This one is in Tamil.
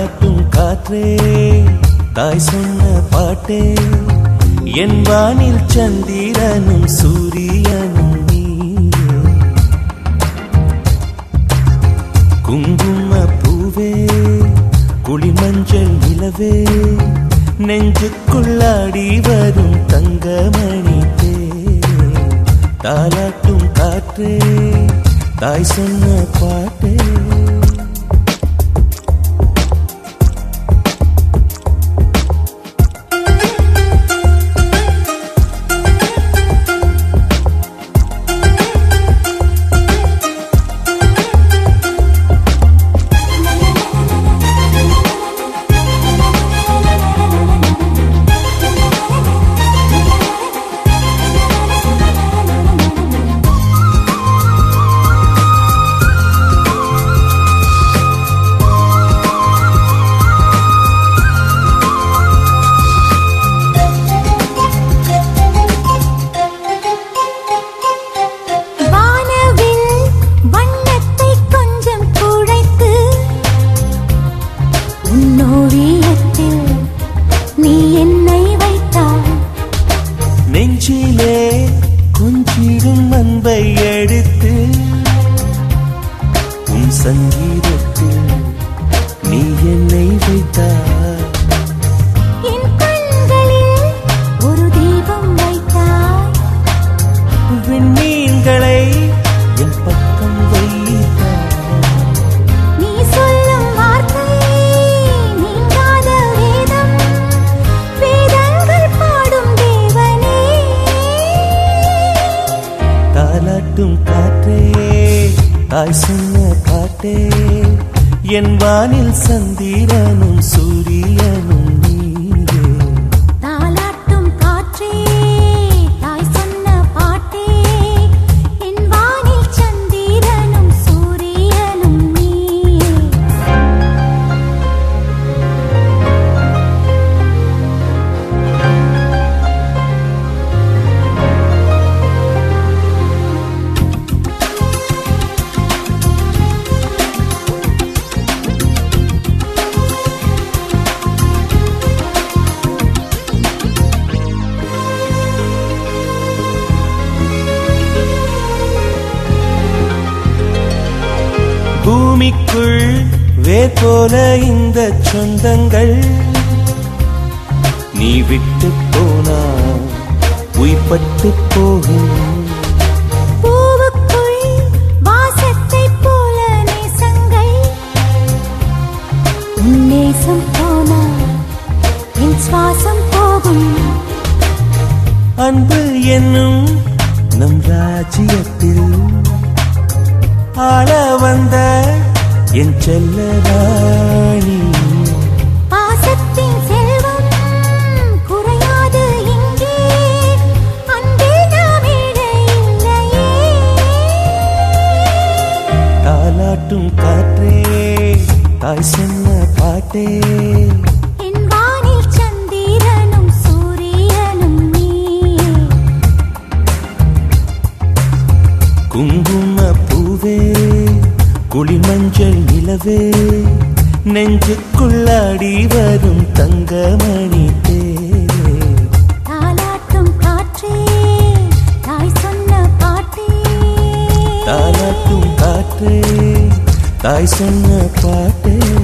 தாலாட்டும் காற்றே தாய் சொன்ன பாட்டே என் வானில் சந்திரனும் சூரியனும் நீயே குங்கும பூவே குளிமஞ்சள் நிலவே நெஞ்சுக்குள்ளாடி வரும் தங்கமணி தேரே தாலாட்டும் காற்றே தாய் சொன்ன பாட்டே வானவில் வண்ணத்தை கொஞ்சம் குழைத்து உன்னோவியத்தில் நீ என்னை வைத்தாய் நெஞ்சிலே கொஞ்சிடும் அன்பை எடுத்து உன் சங்கீதத்தில் நீ என்னை வைத்தாய் என் கண்களில் ஒரு தீபம் வைத்தாய் விண்மீன்களை என் பக்கம் வைத்தாய் நீ சொல்லும் வார்த்தை நீங்காத வேதம் வேதங்கள் பாடும் தேவனே தாலாட்டும் காற்றே தாய் சொன்ன பாட்டே என் வானில் சந்திரனும் சூரியனும் நீயே தாலாட்டும் காற்றே தாய் சொன்ன பாட்டே என் வானில் சந்திரனும் சூரியனும் நீயே பூமிக்குள் வேர் போல இந்த சொந்தங்கள் நீ விட்டு போனா உயிர்பட்டு போகும் பூவுக்குள் வாசத்தைப் போல நேசங்கள் உன் நேசம் போனால் என் சுவாசம் போகும் அன்பு என்னும் நம் ராஜ்யத்தில் ஆள வந்த என் செல்ல ராணி பாசத்தின் செல்வம் குறையாது இங்கே அன்பில் நாம் இழை இல்லையே தாலாட்டும் காற்றே தாய் சொன்ன பாட்டே என் வானில் சந்திரனும் சூரியனும் நீயே குங்கும பூவே குளிமஞ்சள் நிலவே நெஞ்சுக்குள்ளாடி வரும் தங்கமணி தேரே தாலாட்டும் காற்றே தாய் சொன்ன பாட்டே தாலாட்டும் காற்றே தாய் சொன்ன பாட்டே